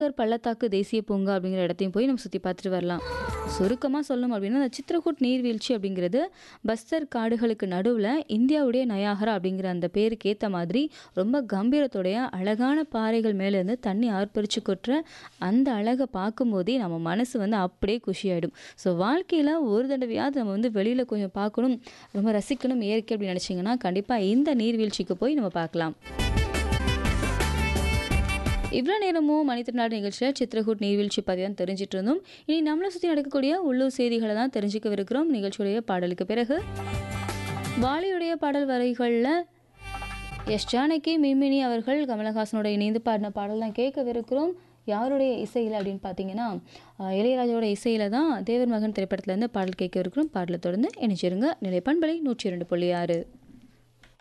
நாகர் பள்ளத்தாக்கு தேசிய பூங்கா அப்படிங்கிற இடத்தையும் போய் நம்ம சுற்றி பார்த்துட்டு வரலாம் சுருக்கமாக சொல்லணும் அப்படின்னா அந்த சித்ரகூட் நீர்வீழ்ச்சி அப்படிங்கிறது பஸ்தர் காடுகளுக்கு நடுவில் இந்தியாவுடைய நயாகரா அப்படிங்கிற அந்த பேருக்கு ஏற்ற மாதிரி ரொம்ப கம்பீரத்தோடைய அழகான பாறைகள் மேலேருந்து தண்ணி ஆர்ப்பரிச்சு கொட்டுற அந்த அழகை பார்க்கும்போதே நம்ம மனசு வந்து அப்படியே குஷியாயிடும் ஸோ வாழ்க்கையில் ஒரு தடவையாவது நம்ம வந்து வெளியில் கொஞ்சம் பார்க்கணும் ரொம்ப ரசிக்கணும் இயற்கை அப்படின்னு நினச்சிங்கன்னா கண்டிப்பாக இந்த நீர்வீழ்ச்சிக்கு போய் நம்ம பார்க்கலாம் இவ்வளோ நேரமும் மணித்திருநாடு நிகழ்ச்சியில் சித்திரகூட் நீர்வீழ்ச்சி பற்றி தான் தெரிஞ்சிட்டு இருந்தோம் இனி நம்மளை சுற்றி நடக்கக்கூடிய உள்ளூர் செய்திகளை தான் தெரிஞ்சுக்கவிருக்கிறோம் நிகழ்ச்சியுடைய பாடலுக்கு பிறகு வாலியுடைய பாடல் வரைகளில் எஸ் ஜானகி மின்மினி அவர்கள் கமலஹாசனோட இணைந்து பாடின பாடல் தான் கேட்கவிருக்கிறோம் யாருடைய இசையில் அப்படின்னு பார்த்தீங்கன்னா அஹ், இளையராஜாவோட இசையில் தான் தேவர் மகன் திரைப்படத்துலேருந்து பாடல் கேட்க இருக்கிறோம் பாடலை தொடர்ந்து இணைச்சிருங்க நிலைப்பண்பலை நூற்றி இரண்டு புள்ளி ஆறு